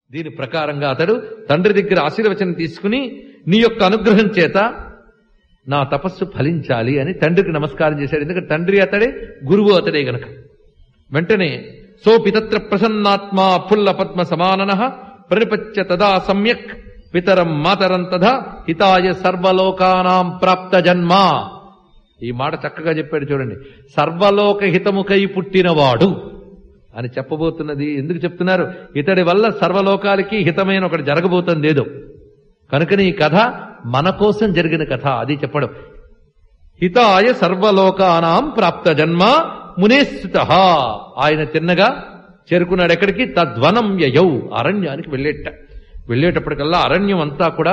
దీని ప్రకారంగా అతడు తండ్రి దగ్గర ఆశీర్వచనం తీసుకుని నీ యొక్క అనుగ్రహం చేత నా తపస్సు ఫలించాలి అని తండ్రికి నమస్కారం చేశాడు ఎందుకంటే తండ్రి అతడే గురువు అతడే గనక వెంటనే సో పితత్ర ప్రసన్నాత్మా ఫుల్ల పద్మ సమానన ప్రనిపత్య తదా సమ్యక్ పితరం మాతరం తథా హితాయ సర్వలోకానాం ప్రాప్త జన్మ ఈ మాట చక్కగా చెప్పాడు చూడండి సర్వలోక హితముకై పుట్టినవాడు అని చెప్పబోతున్నది ఎందుకు చెప్తున్నారు ఇతడి వల్ల సర్వలోకాలకి హితమైన ఒకటి జరగబోతుంది ఏదో కనుకని ఈ కథ మన కోసం జరిగిన కథ అది చెప్పడం హితాయ సర్వలోకానాం ప్రాప్త జన్మ మునేస్థిత ఆయన తిన్నగా చేరుకున్నాడు ఎక్కడికి తద్వనం యయౌ అరణ్యానికి వెళ్ళేట వెళ్ళేటప్పటికల్లా అరణ్యం అంతా కూడా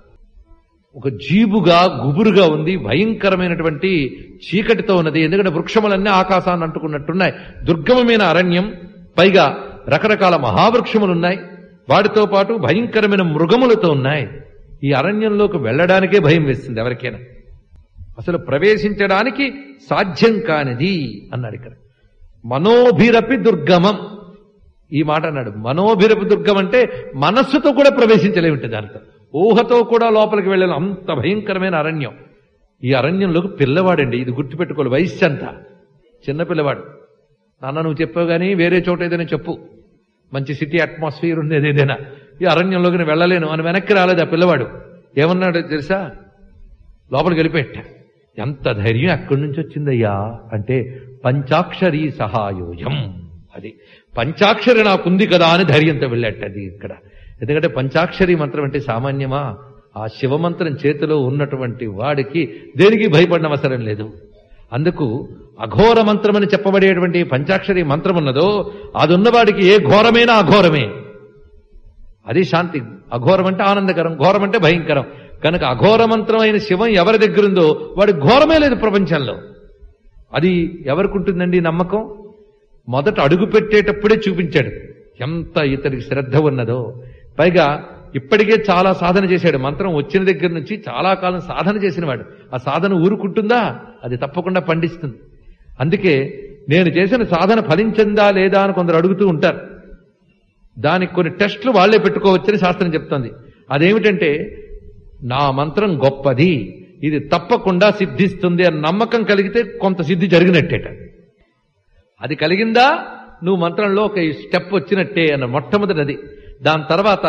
ఒక జీబుగా గుబురుగా ఉంది భయంకరమైనటువంటి చీకటితో ఉన్నది ఎందుకంటే వృక్షములన్నీ ఆకాశాన్ని అంటుకున్నట్టున్నాయి దుర్గమమైన అరణ్యం పైగా రకరకాల మహావృక్షములున్నాయి వాటితో పాటు భయంకరమైన మృగములతో ఉన్నాయి ఈ అరణ్యంలోకి వెళ్ళడానికే భయం వేస్తుంది ఎవరికైనా అసలు ప్రవేశించడానికి సాధ్యం కానిది అన్నాడు ఇక్కడ మనోభిరపి దుర్గమం ఈ మాట అన్నాడు మనోభిరపి దుర్గం అంటే మనస్సుతో కూడా ప్రవేశించలేమిటి దాంట్లో ఊహతో కూడా లోపలికి వెళ్ళిన అంత భయంకరమైన అరణ్యం ఈ అరణ్యంలోకి పిల్లవాడండి ఇది గుర్తుపెట్టుకోవాలి వయస్సు అంతా చిన్న పిల్లవాడు నాన్న నువ్వు చెప్పావు కానీ వేరే చోట ఏదైనా చెప్పు మంచి సిటీ అట్మాస్ఫియర్ ఉండేది ఏదైనా ఈ అరణ్యంలోకి నేను వెళ్ళలేను అని వెనక్కి రాలేదు ఆ పిల్లవాడు ఏమన్నాడు తెలుసా లోపలికి వెళ్ళిపెట్ట ఎంత ధైర్యం ఎక్కడి నుంచి వచ్చిందయ్యా అంటే పంచాక్షరి సహాయోయం అది పంచాక్షరి నాకుంది కదా అని ధైర్యంతో వెళ్ళాట అది ఇక్కడ ఎందుకంటే పంచాక్షరి మంత్రం అంటే సామాన్యమా ఆ శివమంత్రం చేతిలో ఉన్నటువంటి వాడికి దేనికి భయపడిన అవసరం లేదు అందుకు అఘోర మంత్రం అని చెప్పబడేటువంటి పంచాక్షరి మంత్రం ఉన్నదో అది ఉన్నవాడికి ఏ ఘోరమైనా అఘోరమే అది శాంతి అఘోరం అంటే ఆనందకరం ఘోరం అంటే భయంకరం కనుక అఘోర మంత్రమైన శివం ఎవరి దగ్గరుందో వాడి ఘోరమే లేదు ప్రపంచంలో అది ఎవరికి ఉంటుందండి నమ్మకం మొదట అడుగు పెట్టేటప్పుడే చూపించాడు ఎంత ఇతనికి శ్రద్ధ ఉన్నదో పైగా ఇప్పటికే చాలా సాధన చేశాడు మంత్రం వచ్చిన దగ్గర నుంచి చాలా కాలం సాధన చేసినవాడు ఆ సాధన ఊరుకుంటుందా అది తప్పకుండా పండిస్తుంది అందుకే నేను చేసిన సాధన ఫలించిందా లేదా అని కొందరు అడుగుతూ ఉంటారు దానికి కొన్ని టెస్టులు వాళ్లే పెట్టుకోవచ్చని శాస్త్రం చెప్తోంది అదేమిటంటే నా మంత్రం గొప్పది ఇది తప్పకుండా సిద్ధిస్తుంది అని నమ్మకం కలిగితే కొంత సిద్ధి జరిగినట్టేట అది కలిగిందా నువ్వు మంత్రంలో ఒక స్టెప్ వచ్చినట్టే అన్న మొట్టమొదటిది దాని తర్వాత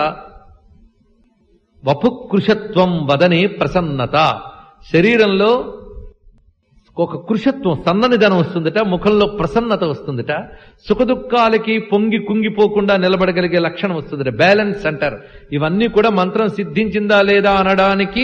వపుకృషత్వం వదనే ప్రసన్నత శరీరంలో ఒక కృషత్వం సన్నని ధనం వస్తుందట ముఖంలో ప్రసన్నత వస్తుందట సుఖదుఖాలకి పొంగి కుంగిపోకుండా నిలబడగలిగే లక్షణం వస్తుందట బ్యాలెన్స్ అంటారు ఇవన్నీ కూడా మంత్రం సిద్ధించిందా లేదా అనడానికి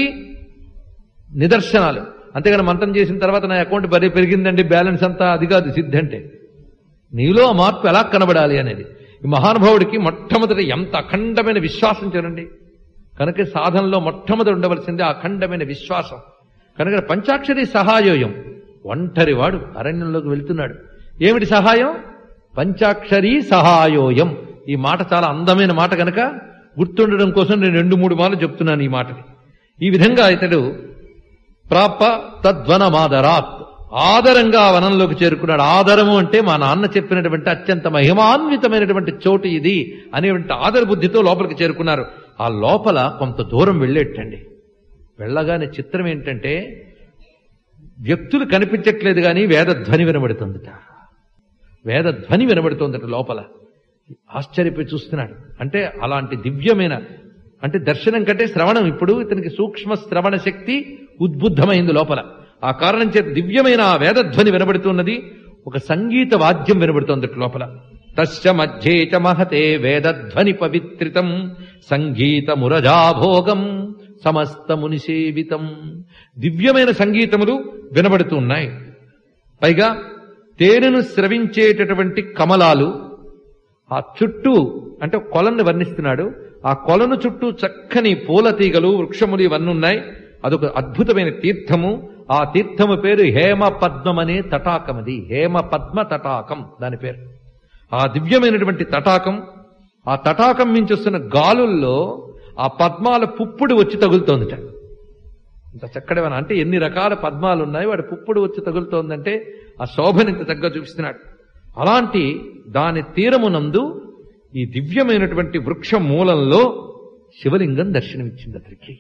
నిదర్శనాలు అంతేగాని మంత్రం చేసిన తర్వాత నా అకౌంట్ బరీ పెరిగిందండి బ్యాలెన్స్ అంతా అది కాదు సిద్ధి అంటే నీలో ఆ మార్పు ఎలా కనబడాలి అనేది ఈ మహానుభావుడికి మొట్టమొదటి ఎంత అఖండమైన విశ్వాసం చూడండి కనుక సాధనలో మొట్టమొదటి ఉండవలసింది ఆ అఖండమైన విశ్వాసం కనుక పంచాక్షరి సహాయోయం ఒంటరి వాడు అరణ్యంలోకి వెళ్తున్నాడు ఏమిటి సహాయం పంచాక్షరి సహాయోయం ఈ మాట చాలా అందమైన మాట కనుక గుర్తుండడం కోసం నేను రెండు మూడు మార్లు చెప్తున్నాను ఈ మాటని ఈ విధంగా ఇతడు ప్రాప తద్వనమాదరాత్ ఆదరంగా ఆ వనంలోకి చేరుకున్నాడు ఆదరము అంటే మా నాన్న చెప్పినటువంటి అత్యంత మహిమాన్వితమైనటువంటి చోటు ఇది అనేటువంటి ఆదర బుద్ధితో లోపలికి చేరుకున్నారు ఆ లోపల కొంత దూరం వెళ్ళేటండి వెళ్ళగానే చిత్రం ఏంటంటే వ్యక్తులు కనిపించట్లేదు కానీ వేదధ్వని వినబడుతుందట వేదధ్వని వినబడుతోందట లోపల ఆశ్చర్యపోయి చూస్తున్నాడు అంటే అలాంటి దివ్యమైన అంటే దర్శనం కంటే శ్రవణం ఇప్పుడు ఇతనికి సూక్ష్మ శ్రవణ శక్తి ఉద్బుద్ధమైంది లోపల ఆ కారణం చేత దివ్యమైన ఆ వేదధ్వని వినబడుతున్నది ఒక సంగీత వాద్యం వినబడుతోంది లోపల తస్య మధ్యే చ మహతే వేదధ్వని పవిత్రితం సంగీత మురజాభోగం సమస్త మునిసేవితం దివ్యమైన సంగీతములు వినబడుతూ ఉన్నాయి పైగా తేనెను స్రవించేటటువంటి కమలాలు ఆ చుట్టూ అంటే కొలను వర్ణిస్తున్నాడు ఆ కొలను చుట్టూ చక్కని పూల తీగలు వృక్షములు ఇవన్నీ ఉన్నాయి అదొక అద్భుతమైన తీర్థము ఆ తీర్థము పేరు హేమ పద్మం అనే తటాకం అది హేమ పద్మ తటాకం దాని పేరు ఆ దివ్యమైనటువంటి తటాకం ఆ తటాకం నుంచి వస్తున్న గాలుల్లో ఆ పద్మాల పుప్పుడు వచ్చి తగులుతోందిట ఇంత చక్కడేమన్నా అంటే ఎన్ని రకాల పద్మాలు ఉన్నాయి వాడి పుప్పుడు వచ్చి తగులుతోందంటే ఆ శోభని ఇంత చక్కగా చూపిస్తున్నాడు అలాంటి దాని తీరమునందు ఈ దివ్యమైనటువంటి వృక్ష మూలంలో శివలింగం దర్శనమిచ్చింది అతనికి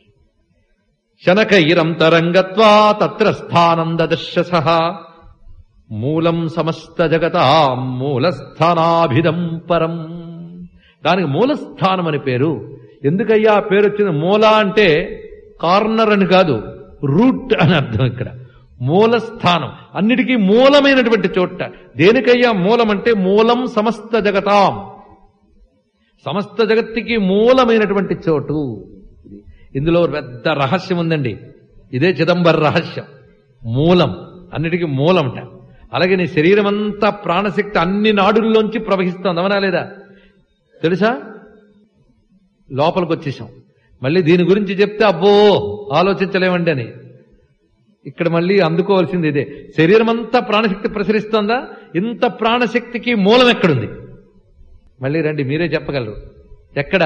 శనకైరం తరంగత్వా తత్ర స్థానందదర్శ సహా మూలం సమస్త జగతా మూలస్థానాభిదం పరం దానికి మూలస్థానం అని పేరు ఎందుకయ్యా ఆ పేరు వచ్చింది మూల అంటే కార్నర్ అని కాదు రూట్ అని అర్థం ఇక్కడ మూలస్థానం అన్నిటికీ మూలమైనటువంటి చోట దేనికయ్యా మూలం అంటే మూలం సమస్త జగతాం సమస్త జగత్తుకి మూలమైనటువంటి చోటు ఇది. ఇందులో పెద్ద రహస్యం ఉందండి ఇదే చిదంబర రహస్యం మూలం అన్నిటికీ మూలంట అలాగే నీ శరీరం అంతా ప్రాణశక్తి అన్ని నాడుల్లోంచి ప్రవహిస్తోంది అవునా లేదా తెలుసా లోపలికి వచ్చేసాం మళ్ళీ దీని గురించి చెప్తే అబ్బో ఆలోచించలేమండి అని ఇక్కడ మళ్ళీ అందుకోవాల్సింది ఇదే శరీరం అంతా ప్రాణశక్తి ప్రసరిస్తోందా ఇంత ప్రాణశక్తికి మూలం ఎక్కడుంది మళ్ళీ రండి మీరే చెప్పగలరు ఎక్కడ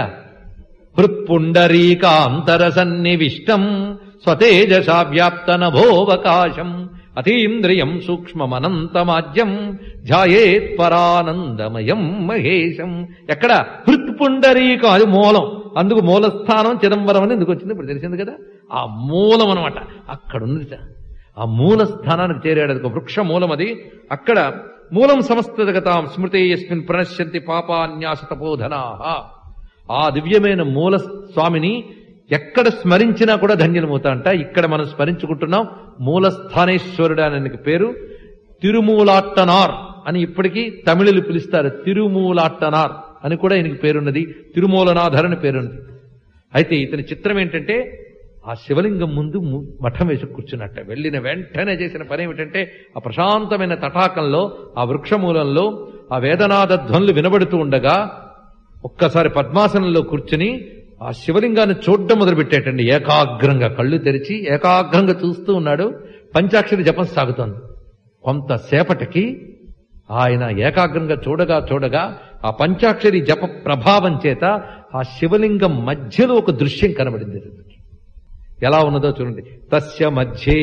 హృత్పుండరీకాంతర సన్నివిష్టం స్వతేజసా వ్యాప్త నభోవకాశం అతీంద్రియం సూక్ష్మమనంతమాజ్యం ధ్యాయేత్ పరానందమయం మహేశం ఎక్కడ హృత్పుండరీకం అది మూలం అందుకు మూలస్థానం చిదంబరం అని ఎందుకు వచ్చింది ఇప్పుడు తెలిసింది కదా ఆ మూలం అనమాట అక్కడ ఉంది సార్. ఆ మూల స్థానానికి చేరాడు అది ఒక వృక్ష మూలం అది అక్కడ మూలం సమస్త జగతాం స్మృతే యస్మిన్ ప్రణశ్యంతి పాపాన్యాస తపోధనా ఆ దివ్యమైన మూల స్వామిని ఎక్కడ స్మరించినా కూడా ధన్యులమవుతా అంట ఇక్కడ మనం స్మరించుకుంటున్నాం మూలస్థానేశ్వరుడు అని ఆయనకి పేరు తిరుమూలాట్టనార్ అని ఇప్పటికీ తమిళులు పిలుస్తారు తిరుమూలాట్టనార్ అని కూడా ఈయనకి పేరున్నది తిరుమూలనాథర్ అని పేరున్నది అయితే ఇతని చిత్రం ఏంటంటే ఆ శివలింగం ముందు ము- మఠం వేసి కూర్చున్నట్ట వెళ్ళిన వెంటనే చేసిన పని ఏమిటంటే ఆ ప్రశాంతమైన తటాకంలో ఆ వృక్షమూలంలో ఆ వేదనాద ధ్వనులు వినబడుతూ ఉండగా ఒక్కసారి పద్మాసనంలో కూర్చుని ఆ శివలింగాన్ని చూడడం మొదలుపెట్టేటండి ఏకాగ్రంగా కళ్ళు తెరిచి ఏకాగ్రంగా చూస్తూ ఉన్నాడు పంచాక్షరి జపం సాగుతోంది కొంతసేపటికి ఆయన ఏకాగ్రంగా చూడగా చూడగా ఆ పంచాక్షరి జప ప్రభావం చేత ఆ శివలింగం మధ్యలో ఒక దృశ్యం కనబడింది అతనికి. ఎలా ఉన్నదో చూడండి తస్య మధ్యే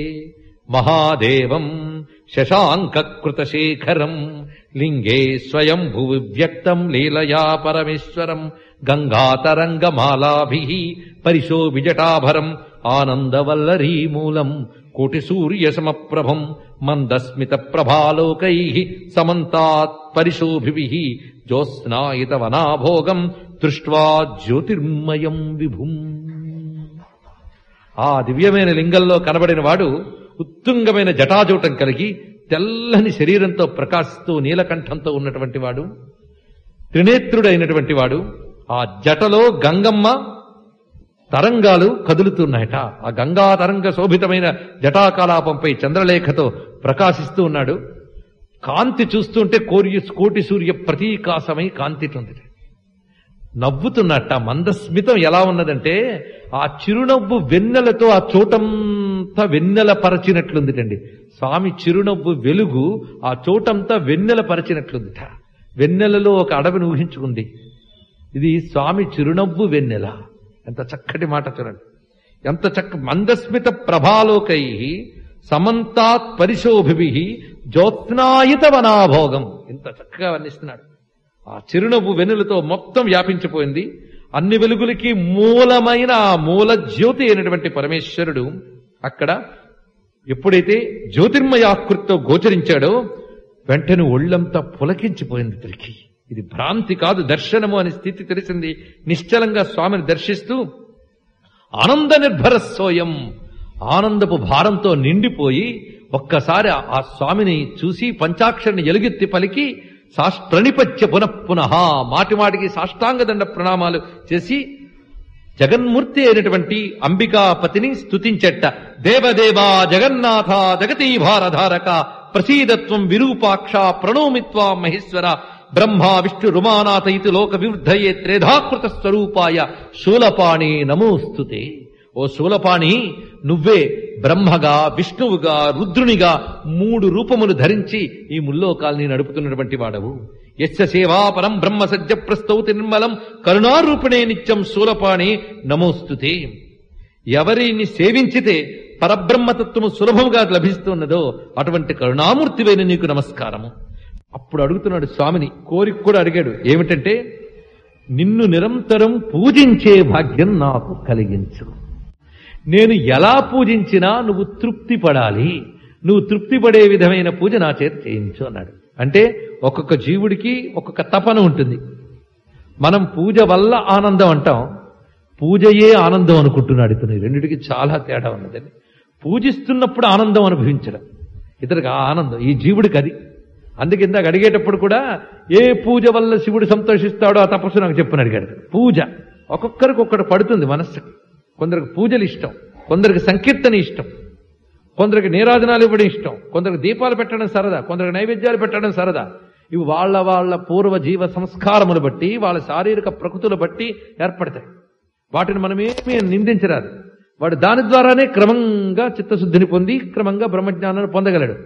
మహాదేవం శశాంకృత శేఖరం లింగే స్వయం భువి వ్యక్తం లీలయా పరమేశ్వరం గంగాతరంగమాలాభి పరిశోభిజటాభరం ఆనందవల్లరీమూలం కోటి సూర్య సమప్రభం మందస్మిత ప్రభాలోకై సమంతాత్ పరిశోభిభి జ్యోత్స్నాయిత వనాభోగం దృష్ట్వా జ్యోతిర్మయం విభుం ఆ దివ్యమైన లింగంలో కనబడిన వాడు ఉత్తుంగమైన జటాజూటం కలిగి తెల్లని శరీరంతో ప్రకాశిస్తూ నీలకంఠంతో ఉన్నటువంటి వాడు త్రినేత్రుడైనటువంటి వాడు ఆ జటలో గంగమ్మ తరంగాలు కదులుతున్నాయట ఆ గంగా తరంగ శోభితమైన జటాకలాపంపై చంద్రలేఖతో ప్రకాశిస్తూ ఉన్నాడు కాంతి చూస్తుంటే కోరి కోటి సూర్య ప్రతీకాశమై కాంతి ఉంది నవ్వుతున్నట్ట మందస్మితం ఎలా ఉన్నదంటే ఆ చిరునవ్వు వెన్నెలతో ఆ చోటంతా వెన్నెల పరచినట్లుందిటండి స్వామి చిరునవ్వు వెలుగు ఆ చోటంతా వెన్నెల పరచినట్లుందిట వెన్నెలలో ఒక అడవిని ఊహించుకుంది ఇది స్వామి చిరునవ్వు వెన్నెల ఎంత చక్కటి మాట చూడండి ఎంత చక్క మందస్మిత ప్రభాలోకై సమంతాత్ పరిశోభిభి జ్యోత్స్నాయిత వనాభోగం ఇంత చక్కగా వర్ణిస్తున్నాడు ఆ చిరునవ్వు వెన్నులతో మొత్తం వ్యాపించిపోయింది అన్ని వెలుగులకి మూలమైన ఆ మూల జ్యోతి అయినటువంటి పరమేశ్వరుడు అక్కడ ఎప్పుడైతే జ్యోతిర్మయాకృతితో గోచరించాడో వెంటనే ఒళ్ళంతా పులకించిపోయింది తిరిగి ఇది భ్రాంతి కాదు దర్శనము అనే స్థితి తెలిసింది నిశ్చలంగా స్వామిని దర్శిస్తూ ఆనంద నిర్భర సోయం ఆనందపు భారంతో నిండిపోయి ఒక్కసారి ఆ- ఆ స్వామిని చూసి పంచాక్షరిని ఎలుగెత్తి పలికి సాష్ ప్రణిపత్య పునఃపునః మాటి మాటికి సాష్టాంగదండ ప్రణామాలు చేసి జగన్మూర్తి అయినటువంటి అంబికాపతిని స్తుతించెట్ట దేవదేవా జగన్నాథ జగతీ భారధారక ప్రసీదత్వం విరూపాక్ష ప్రణోమిత్వా మహేశ్వర బ్రహ్మ విష్ణు రుమానాథ ఇతి లోక వివృద్ధయే త్రేధాకృత స్వరూపాయ శూలపాణి నమోస్తుతే ఓ శూలపాణి నువ్వే బ్రహ్మగా విష్ణువుగా రుద్రునిగా మూడు రూపములు ధరించి ఈ ముల్లోకాల్ని నడుపుతున్నటువంటి వాడవు యస్య సేవా పరం బ్రహ్మ సజ్జ ప్రస్తౌతి నిర్మలం కరుణారూపిణే నిత్యం శూలపాణి నమోస్తుతే ఎవరిని సేవించితే పరబ్రహ్మతత్వము సులభముగా లభిస్తున్నదో అటువంటి కరుణామూర్తివైన నీకు నమస్కారము అప్పుడు అడుగుతున్నాడు స్వామిని కోరిక కూడా అడిగాడు ఏమిటంటే నిన్ను నిరంతరం పూజించే భాగ్యం నాకు కలిగించు నేను ఎలా పూజించినా నువ్వు తృప్తి పడాలి నువ్వు తృప్తి పడే విధమైన పూజ నా చేత చేయించు అన్నాడు అంటే ఒక్కొక్క జీవుడికి ఒక్కొక్క తపన ఉంటుంది మనం పూజ వల్ల ఆనందం అంటాం పూజయే ఆనందం అనుకుంటున్నాడు ఇతను ఈ రెండిటికి చాలా తేడా ఉన్నదని పూజిస్తున్నప్పుడు ఆనందం అనుభవించడం ఇతనికి ఆ ఆనందం ఈ జీవుడికి అది అందుకే ఇందాక అడిగేటప్పుడు కూడా ఏ పూజ వల్ల శివుడు సంతోషిస్తాడో ఆ తపస్సు నాకు చెప్పని అడిగాడు పూజ ఒక్కొక్కరికి ఒక్కటి పడుతుంది మనస్సుకి కొందరికి పూజలు ఇష్టం కొందరికి సంకీర్తన ఇష్టం కొందరికి నీరాజనాలు ఇవ్వడం ఇష్టం కొందరికి దీపాలు పెట్టడం సరదా కొందరికి నైవేద్యాలు పెట్టడం సరదా ఇవి వాళ్ళ వాళ్ళ పూర్వ జీవ సంస్కారములు బట్టి వాళ్ళ శారీరక ప్రకృతులు బట్టి ఏర్పడతాయి వాటిని మనమేమీ నిందించరాదు వాడు దాని ద్వారానే క్రమంగా చిత్తశుద్ధిని పొంది క్రమంగా బ్రహ్మజ్ఞానాన్ని పొందగలడు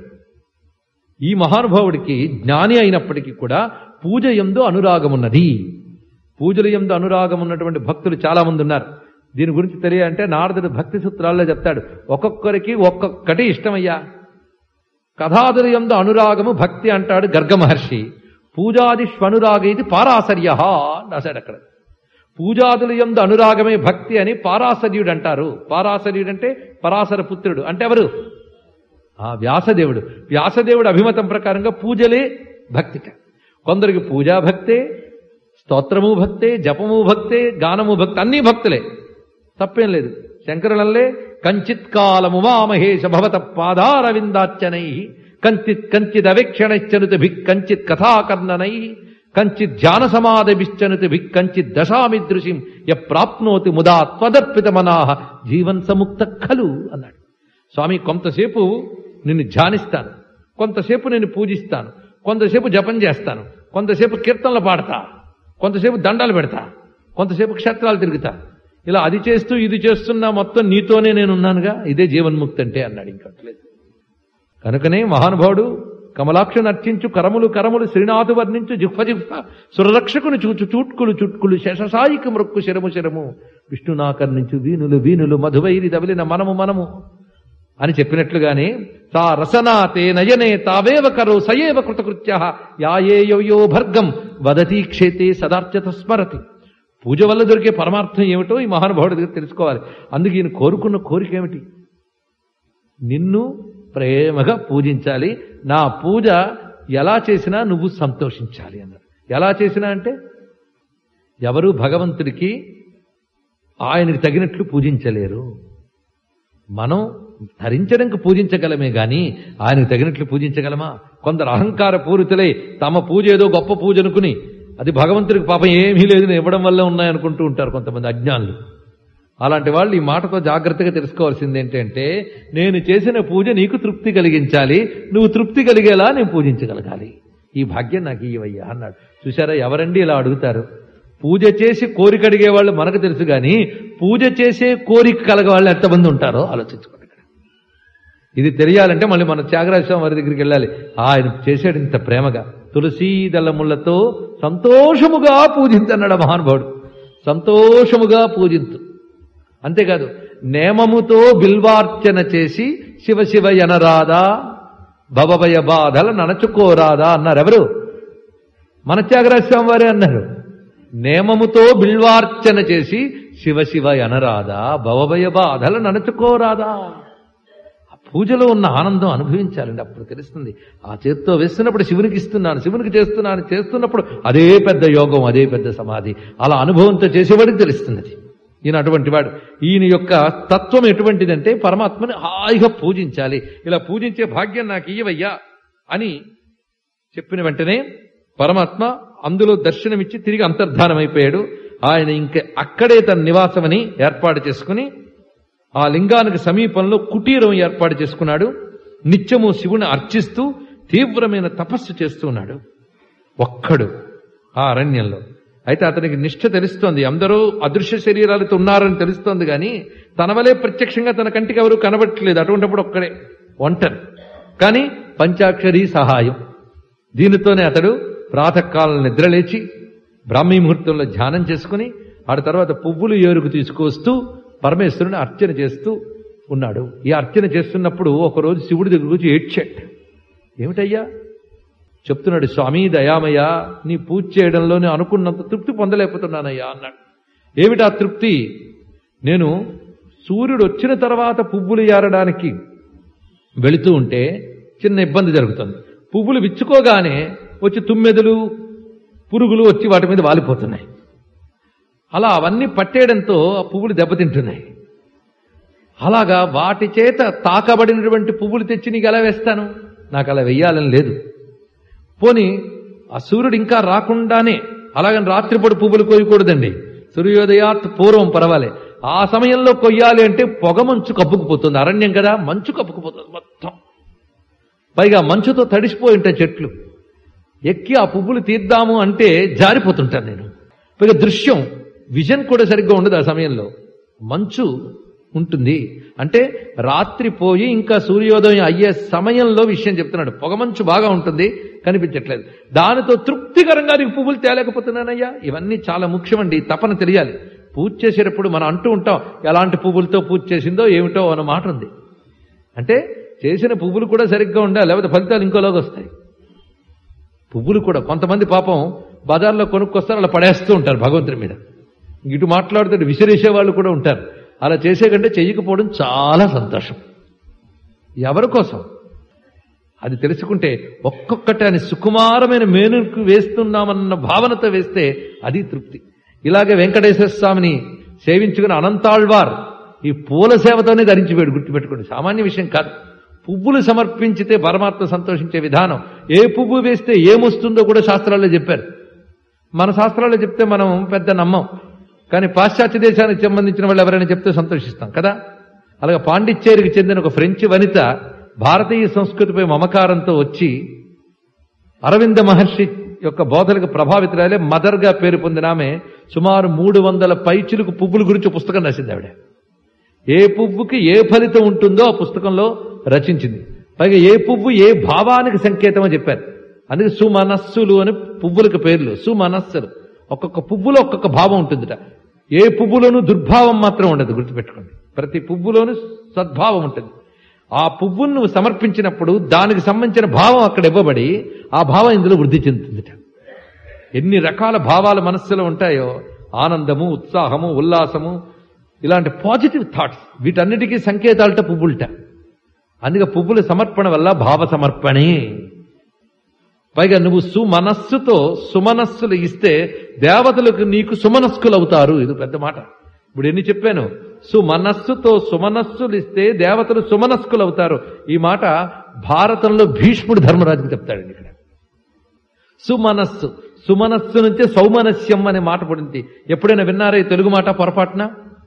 ఈ మహానుభావుడికి జ్ఞాని అయినప్పటికీ కూడా పూజ ఎందు అనురాగం ఉన్నది పూజల ఎందు అనురాగం ఉన్నటువంటి భక్తులు చాలా మంది ఉన్నారు దీని గురించి తెలియాలంటే నారదుడు భక్తి సూత్రాల్లో చెప్తాడు ఒక్కొక్కరికి ఒక్కొక్కటి ఇష్టమయ్యా కథాదుల ఎందు అనురాగము భక్తి అంటాడు గర్గ మహర్షి పూజాది ష్వనురాగ ఇది పారాసర్య రాశాడు అక్కడ పూజాదుల ఎందు అనురాగమే భక్తి అని పారాసర్యుడు అంటారు పారాసర్యుడు అంటే పరాశర పుత్రుడు అంటే ఎవరు ఆ వ్యాసదేవుడు వ్యాసదేవుడు అభిమతం ప్రకారంగా పూజలే భక్తిట కొందరికి పూజా భక్తే స్తోత్రము భక్తే జపము భక్తే గానము భక్తి అన్నీ భక్తులే తప్పేం లేదు శంకరులల్లే కంచిత్ కాలము మామహేష భవత పాదారవిందార్చనై కంచిత్ కంచిద్ అవేక్షణశ్చనుతి భిక్ కంచిత్ కథాకర్ణనై కంచిత్ ధ్యాన సమాధిభిశ్చనుతి భిక్ కంచిత్ దశామిదృశిం య ప్రాప్నోతి ముదా త్వదర్పిత మనాహ జీవన్ సముక్త ఖలు అన్నాడు స్వామి కొంతసేపు నిన్ను ధ్యానిస్తాను కొంతసేపు నేను పూజిస్తాను కొంతసేపు జపం చేస్తాను కొంతసేపు కీర్తనలు పాడతా కొంతసేపు దండాలు పెడతా కొంతసేపు క్షేత్రాలు తిరుగుతా ఇలా అది చేస్తూ ఇది చేస్తున్నా మొత్తం నీతోనే నేను ఉన్నానుగా ఇదే జీవన్ముక్తి అంటే అన్నాడు ఇంకట్లేదు కనుకనే మహానుభావుడు కమలాక్షను అర్చించు కరములు కరములు శ్రీనాథు వర్ణించు జిహ్వ జిహ్వ సురరక్షకును చూచు చూట్కులు చుట్కులు శశసాయికి మృక్కు శరము శరము విష్ణునాకర్ణించు వీనులు వీనులు మధువైరి దవిలిన మనము మనము అని చెప్పినట్లుగానే తా రసనా తే నయనే తావేవ కరో సయేవ కృతకృత్య యాయేయో భర్గం వదతి క్షేతే సదార్చత స్మరతి పూజ వల్ల దొరికే పరమార్థం ఏమిటో ఈ మహానుభావుడి దగ్గర తెలుసుకోవాలి అందుకు ఈయన కోరుకున్న కోరిక ఏమిటి నిన్ను ప్రేమగా పూజించాలి నా పూజ ఎలా చేసినా నువ్వు సంతోషించాలి అన్నారు ఎలా చేసినా అంటే ఎవరు భగవంతుడికి ఆయనకి తగినట్లు పూజించలేరు మనం ధరించడానికి పూజించగలమే గాని ఆయనకు తగినట్లు పూజించగలమా కొందరు అహంకార పూరితులై తమ పూజ ఏదో గొప్ప పూజ అనుకుని అది భగవంతుడికి పాపం ఏమీ లేదు నేను ఇవ్వడం వల్ల ఉన్నాయనుకుంటూ ఉంటారు కొంతమంది అజ్ఞానులు అలాంటి వాళ్ళు ఈ మాటతో జాగ్రత్తగా తెలుసుకోవాల్సింది ఏంటంటే నేను చేసిన పూజ నీకు తృప్తి కలిగించాలి నువ్వు తృప్తి కలిగేలా నేను పూజించగలగాలి ఈ భాగ్యం నాకు ఇవయ్యా అన్నాడు చూసారా ఎవరండి ఇలా అడుగుతారు పూజ చేసి కోరిక అడిగే వాళ్ళు మనకు తెలుసు కానీ పూజ చేసే కోరిక కలగ వాళ్ళు ఎంతమంది ఉంటారో ఆలోచించుకోండి ఇక్కడ ఇది తెలియాలంటే మళ్ళీ మన త్యాగరాజ స్వామి వారి దగ్గరికి వెళ్ళాలి ఆయన చేసాడు ఇంత ప్రేమగా తులసీ దళములతో సంతోషముగా పూజించన్నాడు ఆ మహానుభావుడు సంతోషముగా పూజించు అంతేకాదు నేమముతో బిల్వార్చన చేసి శివ శివ ఎనరాదా భవభయ బాధల ననచుకోరాదా అన్నారు ఎవరు మన త్యాగరాజ స్వామి వారే అన్నారు నేమముతో బిల్వార్చన చేసి శివ శివ ఎనరాదా భవభయ బాధల ననచుకోరాదా ఆ పూజలో ఉన్న ఆనందం అనుభవించాలండి అప్పుడు తెలుస్తుంది ఆ చేత్తో వేస్తున్నప్పుడు శివునికి ఇస్తున్నాను శివునికి చేస్తున్నాను చేస్తున్నప్పుడు అదే పెద్ద యోగం అదే పెద్ద సమాధి అలా అనుభవంతో చేసేవాడికి తెలుస్తుంది అది ఈయన అటువంటి వాడు ఈయన యొక్క తత్వం ఎటువంటిదంటే పరమాత్మని హాయిగా పూజించాలి ఇలా పూజించే భాగ్యం నాకు ఇయ్యవయ్యా అని చెప్పిన వెంటనే పరమాత్మ అందులో దర్శనమిచ్చి తిరిగి అంతర్ధానమైపోయాడు ఆయన ఇంక అక్కడే తన నివాసమని ఏర్పాటు చేసుకుని ఆ లింగానికి సమీపంలో కుటీరం ఏర్పాటు చేసుకున్నాడు నిత్యము శివుని అర్చిస్తూ తీవ్రమైన తపస్సు చేస్తున్నాడు ఒక్కడు ఆ అరణ్యంలో అయితే అతనికి నిష్ఠ తెలుస్తోంది అందరూ అదృశ్య శరీరాలతో ఉన్నారని తెలుస్తోంది కానీ తన వలే ప్రత్యక్షంగా తన కంటికి ఎవరు కనబట్టలేదు అటువంటిప్పుడు ఒక్కడే ఒంటరి కానీ పంచాక్షరీ సహాయం దీనితోనే అతడు ప్రాతకాలం నిద్రలేచి బ్రాహ్మీ ముహూర్తంలో ధ్యానం చేసుకుని ఆ తర్వాత పువ్వులు ఏరుకు తీసుకొస్తూ పరమేశ్వరుని అర్చన చేస్తూ ఉన్నాడు ఈ అర్చన చేస్తున్నప్పుడు ఒకరోజు శివుడి దగ్గరకు వచ్చి ఏడ్చాడు ఏమిటయ్యా చెప్తున్నాడు స్వామి దయామయ్య నీ పూజ చేయడంలో నేను అనుకున్నంత తృప్తి పొందలేకపోతున్నానయ్యా అన్నాడు ఏమిటా తృప్తి నేను సూర్యుడు వచ్చిన తర్వాత పువ్వులు ఏరడానికి వెళుతూ ఉంటే చిన్న ఇబ్బంది జరుగుతుంది పువ్వులు విచ్చుకోగానే వచ్చి తుమ్మెదలు పురుగులు వచ్చి వాటి మీద వాలిపోతున్నాయి అలా అవన్నీ పట్టేయడంతో ఆ పువ్వులు దెబ్బతింటున్నాయి అలాగా వాటి చేత తాకబడినటువంటి పువ్వులు తెచ్చి నీకు ఎలా వేస్తాను నాకు అలా వెయ్యాలని లేదు పోని ఆ సూర్యుడు ఇంకా రాకుండానే అలాగని రాత్రిపూట పువ్వులు కోయకూడదండి సూర్యోదయాత్ పూర్వం పర్వాలే ఆ సమయంలో కొయ్యాలి అంటే పొగ మంచు కప్పుకుపోతుంది అరణ్యం కదా మంచు కప్పుకుపోతుంది మొత్తం పైగా మంచుతో తడిసిపోయి ఉంటాయి చెట్లు ఎక్కి ఆ పువ్వులు తీద్దాము అంటే జారిపోతుంటాను నేను పైగా దృశ్యం విజన్ కూడా సరిగ్గా ఉండదు ఆ సమయంలో మంచు ఉంటుంది అంటే రాత్రి పోయి ఇంకా సూర్యోదయం అయ్యే సమయంలో విషయం చెప్తున్నాడు పొగమంచు బాగా ఉంటుంది కనిపించట్లేదు దానితో తృప్తికరంగా నీకు పువ్వులు తేలేకపోతున్నానయ్యా ఇవన్నీ చాలా ముఖ్యమండి ఈ తపన తెలియాలి పూజ చేసేటప్పుడు మనం అంటూ ఉంటాం ఎలాంటి పువ్వులతో పూజ చేసిందో ఏమిటో అన్న మాట ఉంది అంటే చేసిన పువ్వులు కూడా సరిగ్గా ఉండాలి లేకపోతే ఫలితాలు ఇంకోలాగా వస్తాయి పువ్వులు కూడా కొంతమంది పాపం బజార్లో కొనుక్కొస్తారు అలా పడేస్తూ ఉంటారు భగవంతుడి మీద ఇటు మాట్లాడుతూ విసిరేసే వాళ్ళు కూడా ఉంటారు అలా చేసే కంటే చెయ్యకపోవడం చాలా సంతోషం ఎవరి కోసం అది తెలుసుకుంటే ఒక్కొక్కటి అని సుకుమారమైన మేనుకు వేస్తున్నామన్న భావనతో వేస్తే అది తృప్తి ఇలాగే వెంకటేశ్వర స్వామిని సేవించుకుని అనంతాళ్వార్ ఈ పూల సేవతోనే ధరించిపోయాడు గుర్తుపెట్టుకోండి సామాన్య విషయం కాదు పువ్వులు సమర్పించితే పరమాత్మ సంతోషించే విధానం ఏ పువ్వు వేస్తే ఏమొస్తుందో కూడా శాస్త్రాల్లో చెప్పారు మన శాస్త్రాల్లో చెప్తే మనం పెద్ద నమ్మం కానీ పాశ్చాత్య దేశానికి సంబంధించిన వాళ్ళు ఎవరైనా చెప్తే సంతోషిస్తాం కదా అలాగే పాండిచ్చేరికి చెందిన ఒక ఫ్రెంచ్ వనిత భారతీయ సంస్కృతిపై మమకారంతో వచ్చి అరవింద మహర్షి యొక్క బోధలకు ప్రభావితురాలే మదర్గా పేరు పొందిన ఆమె సుమారు మూడు వందల పైచులకు పువ్వుల గురించి పుస్తకం రాసింది ఆవిడ ఏ పువ్వుకి ఏ ఫలితం ఉంటుందో ఆ పుస్తకంలో రచించింది పైగా ఏ పువ్వు ఏ భావానికి సంకేతమో చెప్పారు అందుకే సుమనస్సులు అని పువ్వులకు పేర్లు సుమనస్సులు ఒక్కొక్క పువ్వులో ఒక్కొక్క భావం ఉంటుందిట ఏ పువ్వులోనూ దుర్భావం మాత్రం ఉండదు గుర్తుపెట్టుకోండి ప్రతి పువ్వులోనూ సద్భావం ఉంటుంది ఆ పువ్వును నువ్వు సమర్పించినప్పుడు దానికి సంబంధించిన భావం అక్కడ ఇవ్వబడి ఆ భావం ఇందులో వృద్ధి చెందుతుందిట ఎన్ని రకాల భావాలు మనస్సులో ఉంటాయో ఆనందము ఉత్సాహము ఉల్లాసము ఇలాంటి పాజిటివ్ థాట్స్ వీటన్నిటికీ సంకేతాలట పువ్వులట అందుకే పువ్వుల సమర్పణ వల్ల భావ సమర్పణే పైగా నువ్వు సుమనస్సుతో సుమనస్సులు ఇస్తే దేవతలకు నీకు సుమనస్కులు అవుతారు ఇది పెద్ద మాట ఇప్పుడు ఎన్ని చెప్పాను సుమనస్సుతో సుమనస్సులు ఇస్తే దేవతలు సుమనస్కులు అవుతారు ఈ మాట భారతంలో భీష్ముడు ధర్మరాజుకు చెప్తాడండి ఇక్కడ సుమనస్సు సుమనస్సు నుంచే సౌమనస్యం అనే మాట పడింది ఎప్పుడైనా విన్నారా ఈ తెలుగు మాట పొరపాటున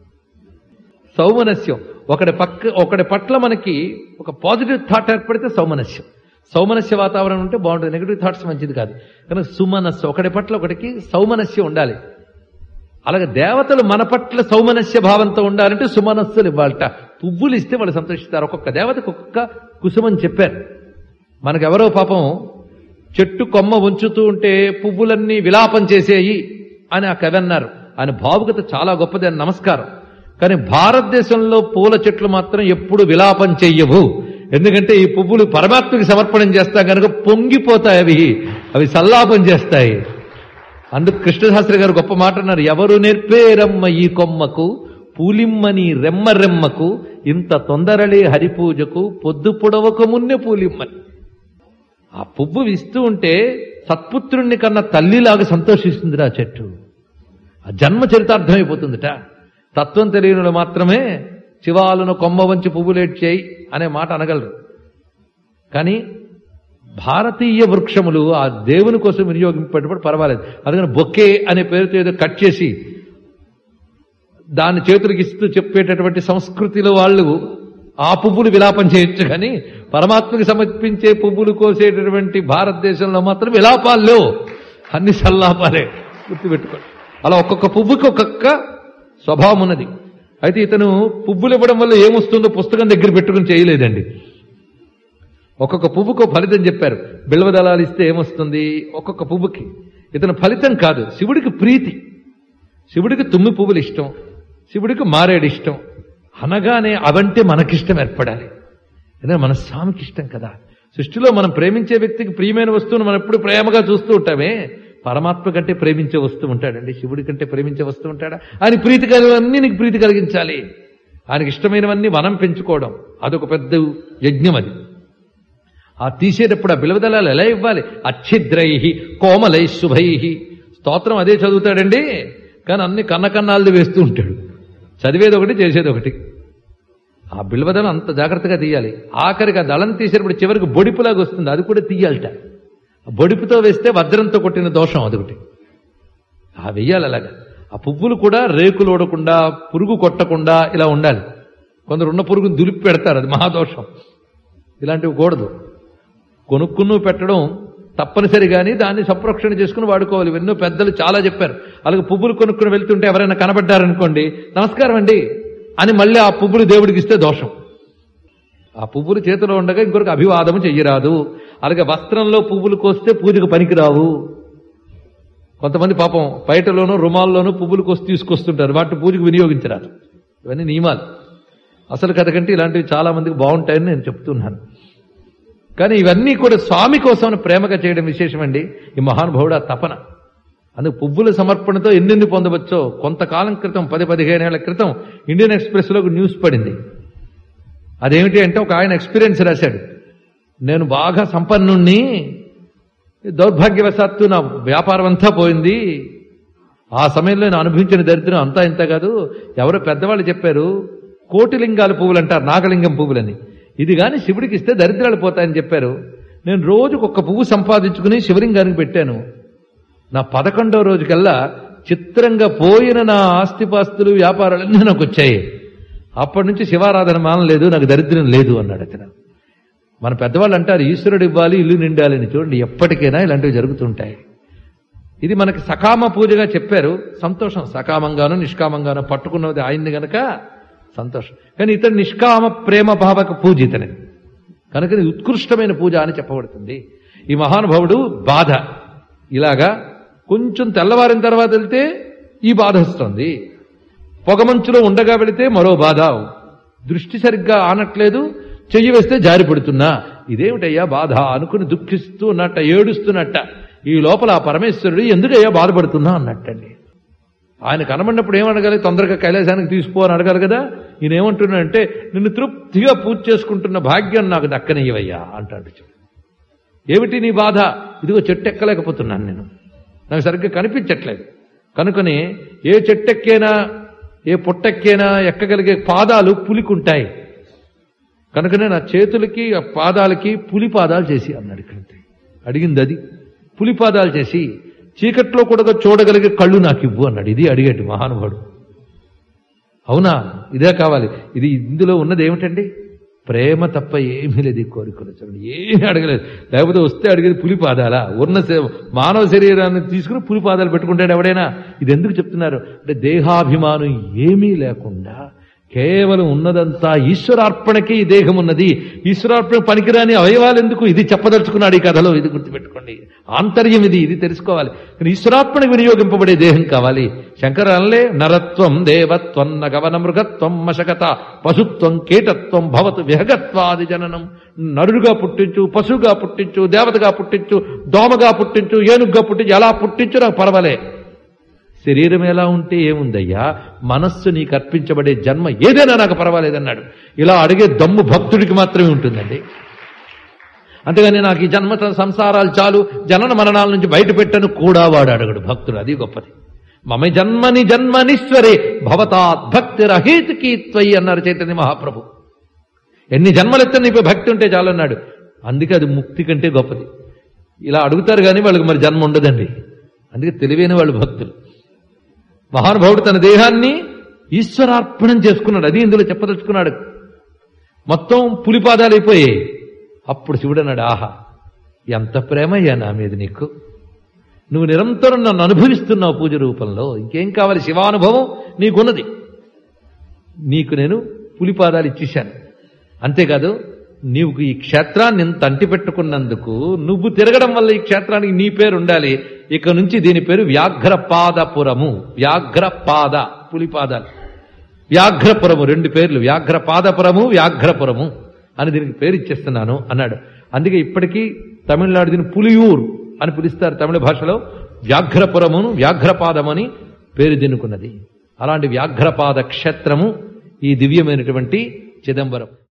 సౌమనస్యం ఒకటి పక్క ఒకటి పట్ల మనకి ఒక పాజిటివ్ థాట్ ఏర్పడితే సౌమనస్యం సౌమనస్య వాతావరణం ఉంటే బాగుంటుంది నెగిటివ్ థాట్స్ మంచిది కాదు కనుక సుమనస్సు ఒకటి పట్ల ఒకటికి సౌమనస్యం ఉండాలి అలాగే దేవతలు మన పట్ల సౌమనస్య భావంతో ఉండాలంటే సుమనస్సులు ఇవ్వాలట పువ్వులు ఇస్తే వాళ్ళు సంతోషిస్తారు ఒక్కొక్క దేవతకు ఒక్కొక్క కుసుమని చెప్పారు మనకెవరో పాపం చెట్టు కొమ్మ ఉంచుతూ ఉంటే పువ్వులన్నీ విలాపం చేసేయి అని ఆ కవి అన్నారు ఆయన భావుకత చాలా గొప్పది అని నమస్కారం కానీ భారతదేశంలో పూల చెట్లు మాత్రం ఎప్పుడు విలాపం చెయ్యవు ఎందుకంటే ఈ పువ్వులు పరమాత్మకి సమర్పణం చేస్తాం కనుక పొంగిపోతాయి అవి అవి సల్లాపం చేస్తాయి అందుకు కృష్ణశాస్త్రి గారు గొప్ప మాట అన్నారు ఎవరు నేర్పేరమ్మ ఈ కొమ్మకు పూలిమ్మని రెమ్మ రెమ్మకు ఇంత తొందరలే హరిపూజకు పొద్దు పొడవక మున్నే పూలిమ్మని ఆ పువ్వు ఇస్తూ ఉంటే సత్పుత్రుణ్ణి కన్నా తల్లిలాగా సంతోషిస్తుందిరా ఆ చెట్టు ఆ జన్మ చరితార్థమైపోతుందిట తత్వం తెలియనులు మాత్రమే శివాలను కొమ్మ వంచి పువ్వులేడ్చేయి అనే మాట అనగలరు కానీ భారతీయ వృక్షములు ఆ దేవుని కోసం వినియోగింపేటప్పుడు పర్వాలేదు అందుకని బొకే అనే పేరుతో ఏదో కట్ చేసి దాన్ని చేతులకు ఇస్తూ చెప్పేటటువంటి సంస్కృతిలో వాళ్ళు ఆ పువ్వులు విలాపం చేయొచ్చు కానీ పరమాత్మకి సమర్పించే పువ్వులు కోసేటటువంటి భారతదేశంలో మాత్రం విలాపాల్లో అన్ని సల్లాపాలే గుర్తుపెట్టుకోండి అలా ఒక్కొక్క పువ్వుకి ఒక్కొక్క స్వభావం ఉన్నది అయితే ఇతను పువ్వులు ఇవ్వడం వల్ల ఏమొస్తుందో పుస్తకం దగ్గర పెట్టుకుని చేయలేదండి ఒక్కొక్క పువ్వుకు ఫలితం చెప్పారు బిల్వదళాలు ఇస్తే ఏమొస్తుంది ఒక్కొక్క పువ్వుకి ఇతను ఫలితం కాదు శివుడికి ప్రీతి శివుడికి తుమ్మి పువ్వులు ఇష్టం శివుడికి మారేడు ఇష్టం అనగానే అవంటే మనకిష్టం ఏర్పడాలి ఎందుకంటే మన స్వామికి ఇష్టం కదా సృష్టిలో మనం ప్రేమించే వ్యక్తికి ప్రియమైన వస్తువును మనం ఎప్పుడు ప్రేమగా చూస్తూ ఉంటామే పరమాత్మ కంటే ప్రేమించే వస్తువు ఉంటాడండి శివుడి కంటే ప్రేమించే వస్తువు ఉంటాడా ఆయన ప్రీతి కలిగినవన్నీ నీకు ప్రీతి కలిగించాలి ఆయనకి ఇష్టమైనవన్నీ వనం పెంచుకోవడం అదొక పెద్ద యజ్ఞం అది ఆ తీసేటప్పుడు ఆ బిలవదలాలు ఎలా ఇవ్వాలి అచ్ఛిద్రై కోమలై శుభై స్తోత్రం అదే చదువుతాడండి కానీ అన్ని కన్నకన్నాలది వేస్తూ ఉంటాడు చదివేది ఒకటి చేసేది ఒకటి ఆ బిల్వదళం అంత జాగ్రత్తగా తీయాలి ఆఖరికి ఆ దళం తీసేటప్పుడు చివరికి బొడిపులాగా వస్తుంది అది కూడా తీయాలట ఆ బొడిపుతో వేస్తే వజ్రంతో కొట్టిన దోషం అదొకటి ఆ వెయ్యాలి అలాగా ఆ పువ్వులు కూడా రేకులు ఓడకుండా పురుగు కొట్టకుండా ఇలా ఉండాలి కొందరు ఉన్న పురుగును దులిపి పెడతారు అది మహాదోషం ఇలాంటివి కూడదు కొనుక్కును పెట్టడం తప్పనిసరి కానీ దాన్ని సంరక్షణ చేసుకుని వాడుకోవాలి ఎన్నో పెద్దలు చాలా చెప్పారు అలాగే పువ్వులు కొనుక్కుని వెళ్తుంటే ఎవరైనా కనబడ్డారనుకోండి నమస్కారం అండి అని మళ్ళీ ఆ పువ్వులు దేవుడికి ఇస్తే దోషం ఆ పువ్వులు చేతిలో ఉండగా ఇంకొకరికి అభివాదము చెయ్యరాదు అలాగే వస్త్రంలో పువ్వులు కోస్తే పూజకు పనికిరావు కొంతమంది పాపం బయటలోనూ రుమాల్లోనూ పువ్వులు కోసి తీసుకొస్తుంటారు వాటిని పూజకు వినియోగించరాదు ఇవన్నీ నియమాలు అసలు కథ కంటే ఇలాంటివి చాలా మందికి బాగుంటాయని నేను చెప్తున్నాను కానీ ఇవన్నీ కూడా స్వామి కోసం ప్రేమగా చేయడం విశేషమండి ఈ మహానుభావుడు ఆ తపన అందుకు పువ్వుల సమర్పణతో ఎన్నెన్ని పొందవచ్చో కొంతకాలం క్రితం పది పదిహేను ఏళ్ల క్రితం ఇండియన్ ఎక్స్ప్రెస్ లో ఒక న్యూస్ పడింది అదేమిటి అంటే ఒక ఆయన ఎక్స్పీరియన్స్ రాశాడు నేను బాగా సంపన్నుణ్ణి దౌర్భాగ్యవశాత్తు నా వ్యాపారం అంతా పోయింది ఆ సమయంలో నేను అనుభవించిన దరిద్రం అంతా ఇంత కాదు ఎవరో పెద్దవాళ్ళు చెప్పారు కోటిలింగాల పువ్వులు అంటారు నాగలింగం పువ్వులని ఇది గాని శివుడికి ఇస్తే దరిద్రాలు పోతాయని చెప్పారు నేను రోజుకు ఒక్క పువ్వు సంపాదించుకుని శివలింగానికి పెట్టాను నా పదకొండో రోజుకల్లా చిత్రంగా పోయిన నా ఆస్తిపాస్తులు వ్యాపారాలన్నీ నాకు వచ్చాయి అప్పటి నుంచి శివారాధన మానలేదు నాకు దరిద్రం లేదు అన్నాడు అతను మన పెద్దవాళ్ళు అంటారు ఈశ్వరుడు ఇవ్వాలి ఇల్లు నిండాలి అని చూడండి ఎప్పటికైనా ఇలాంటివి జరుగుతుంటాయి ఇది మనకి సకామ పూజగా చెప్పారు సంతోషం సకామంగాను నిష్కామంగాను పట్టుకున్నది ఆయన్ని గనక సంతోషం కానీ ఇతడు నిష్కామ ప్రేమ భావక పూజ ఇతని కనుక ఇది ఉత్కృష్టమైన పూజ అని చెప్పబడుతుంది ఈ మహానుభావుడు బాధ ఇలాగా కొంచెం తెల్లవారిన తర్వాత వెళ్తే ఈ బాధ వస్తుంది పొగమంచులో ఉండగా వెళితే మరో బాధ దృష్టి సరిగ్గా ఆనట్లేదు చెయ్యి వేస్తే జారి పడుతున్నా ఇదేమిటయ్యా బాధ అనుకుని దుఃఖిస్తూ ఉన్నట్ట ఏడుస్తున్నట్ట ఈ లోపల ఆ పరమేశ్వరుడు ఎందుకయ్యా బాధపడుతున్నా అన్నట్టండి ఆయన కనబడినప్పుడు ఏమనగాలి తొందరగా కైలాసానికి తీసుకో అని అడగాలి కదా ఈయన ఏమంటున్నాడంటే నిన్ను తృప్తిగా పూజ చేసుకుంటున్న భాగ్యం నాకు దక్కనియ్యవయ్యా అంటాడు చూడు. ఏమిటి నీ బాధ ఇదిగో చెట్టు ఎక్కలేకపోతున్నాను నేను నాకు సరిగ్గా కనిపించట్లేదు కనుకని ఏ చెట్టెక్కేనా ఏ పుట్టెక్కేనా ఎక్కగలిగే పాదాలు పులికుంటాయి కనుకనే నా చేతులకి ఆ పాదాలకి పులి పాదాలు చేసి అన్నాడు ఇక్కడ అడిగింది అది పులి పాదాలు చేసి చీకట్లో కూడా చూడగలిగే కళ్ళు నాకు ఇవ్వు అన్నాడు ఇది అడిగాడు మహానుభావుడు అవునా ఇదే కావాలి ఇది ఇందులో ఉన్నది ఏమిటండి ప్రేమ తప్ప ఏమీ లేదు ఈ కోరికలు చూడండి ఏమీ అడగలేదు లేకపోతే వస్తే అడిగేది పులి పాదాలా ఉన్న శ- మానవ శరీరాన్ని తీసుకుని పులి పాదాలు పెట్టుకుంటాడు ఎవడైనా ఇది ఎందుకు చెప్తున్నారు అంటే దేహాభిమానం ఏమీ లేకుండా కేవలం ఉన్నదంతా ఈశ్వరార్పణకి ఈ దేహం ఉన్నది ఈశ్వరార్పణ పనికిరాని అవయవాలు ఎందుకు ఇది చెప్పదలుచుకున్నాడు ఈ కథలో ఇది గుర్తుపెట్టుకోండి ఆంతర్యం ఇది ఇది తెలుసుకోవాలి కానీ ఈశ్వరార్పణకు వినియోగింపబడే దేహం కావాలి శంకర అనలే నరత్వం దేవత్వం నగవన మృగత్వం మశకత పశుత్వం కీటత్వం భవతు విహగత్వాది జననం నరుడుగా పుట్టించు పశువుగా పుట్టించు దేవతగా పుట్టించు దోమగా పుట్టించు ఏనుగ్గా పుట్టించు ఎలా పుట్టించు నాకు పర్వాలే శరీరం ఎలా ఉంటే ఏముందయ్యా మనస్సు నీకు అర్పించబడే జన్మ ఏదైనా నాకు పర్వాలేదన్నాడు ఇలా అడిగే దమ్ము భక్తుడికి మాత్రమే ఉంటుందండి అంతేగాని నాకు ఈ జన్మ సంసారాలు చాలు జనన మరణాల నుంచి బయట పెట్టను కూడా వాడు అడగడు భక్తుడు అది గొప్పది మమ జన్మని జన్మనీశ్వరే భవతాత్ భక్తి రహేతుకి త్వయి అన్నారు చైతన్య మహాప్రభు ఎన్ని జన్మలెత్త నీపై భక్తి ఉంటే చాలన్నాడు అందుకే అది ముక్తి కంటే గొప్పది ఇలా అడుగుతారు కానీ వాళ్ళకి మరి జన్మ ఉండదండి అందుకే తెలివైన వాళ్ళు భక్తులు మహానుభావుడు తన దేహాన్ని ఈశ్వరార్పణం చేసుకున్నాడు అది ఇందులో చెప్పదలుచుకున్నాడు మొత్తం పులిపాదాలు అయిపోయాయి అప్పుడు శివుడు అన్నాడు ఆహా ఎంత ప్రేమయ్యా నా మీద నీకు నువ్వు నిరంతరం నన్ను అనుభవిస్తున్నావు పూజ రూపంలో ఇంకేం కావాలి శివానుభవం నీకున్నది నీకు నేను పులిపాదాలు ఇచ్చేశాను అంతేకాదు నీవు ఈ క్షేత్రాన్ని ఇంత అంటి పెట్టుకున్నందుకు నువ్వు తిరగడం వల్ల ఈ క్షేత్రానికి నీ పేరు ఉండాలి ఇక నుంచి దీని పేరు వ్యాఘ్రపాదపురము వ్యాఘ్రపాద పులిపాదాలు వ్యాఘ్రపురము రెండు పేర్లు వ్యాఘ్రపాదపురము వ్యాఘ్రపురము అని దీనికి పేరు ఇచ్చేస్తున్నాను అన్నాడు అందుకే ఇప్పటికీ తమిళనాడు దీన్ని పులియూర్ అని పిలుస్తారు తమిళ భాషలో వ్యాఘ్రపురమును వ్యాఘ్రపాదమని పేరు దిన్నుకున్నది అలాంటి వ్యాఘ్రపాద క్షేత్రము ఈ దివ్యమైనటువంటి చిదంబరం